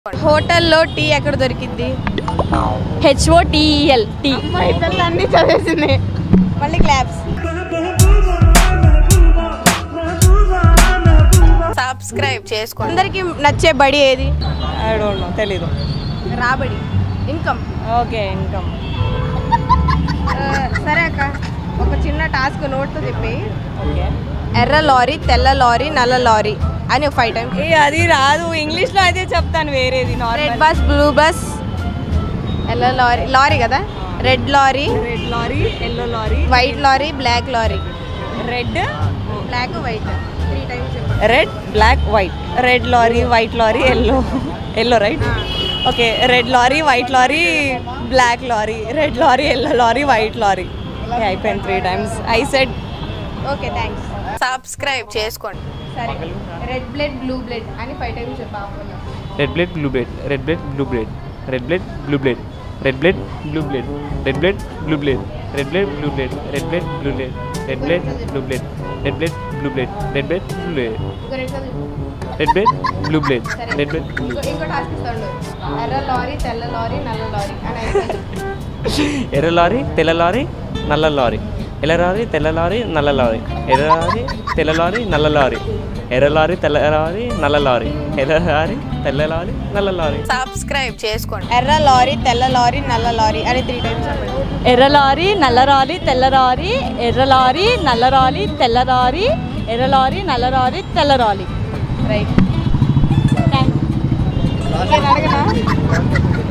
హోటల్లో టీ ఎక్కడ దొరికింది హెచ్ఓటిఎల్ టీ అన్ని చదివేసింది మళ్ళీ క్లాప్స్ సబ్స్క్రైబ్ చేసుకోండి అందరికి నచ్చే బడి ఏది ఐ డోంట్ నో తెలీదు రాబడి ఇన్కమ్ ఓకే ఇన్కమ్ సరే అక్క ఒక చిన్న టాస్క్ నోట్తో చెప్పి ఓకే ఎర్ర లారీ తెల్ల లారీ నల్ల లారీ అని ఫైవ్ టైమ్స్ ఏ అది రాదు ఇంగ్లీష్లో అయితే చెప్తాను వేరేది red normal bus blue bus yellow lorry lorry కదా red lorry red lorry yellow lorry white lorry black lorry red black white three times చెప్పండి red black white red lorry white lorry yellow yellow right okay red lorry white lorry black lorry red lorry yellow lorry white lorry అయిపోయింది three times I said okay thanks subscribe చేసుకోండి సరే red blood blue blood అని five times చెప్పాము red blood blue blood red blood blue blood red blood blue blood red blood blue blood red blood blue blood red blood blue blood red blood blue blood red blood blue blood red blood blue blood red blood blue red blood blue blood సరే red blood blue ఇంకో ఇంకో task ఇస్తాడు ఎర్ర lorry తెల్ల lorry నల్ల lorry అని అయిపోయింది ఎర్ర లారీ తెల్ల లారీ నల్ల లారీ ఎర్ర లారీ తెల్ల లారీ నల్ల లారీ ఎర్ర లారీ తెల్ల లారీ నల్ల లారీ ఎర్ర లారీ తెల్ల లారీ నల్ల లారీ ఎర్ర లారీ తెల్ల లారీ నల్ల లారీ సబ్స్క్రైబ్ చేసుకోండి ఎర్ర లారీ తెల్ల లారీ నల్ల లారీ అని త్రీ టైమ్స్ చెప్పండి ఎర్ర లారీ నల్ల లారీ తెల్ల లారీ ఎర్ర లారీ నల్ల లారీ తెల్ల లారీ ఎర్ర లారీ నల్ల లారీ తెల్ల లారీ రైట్ అడగనా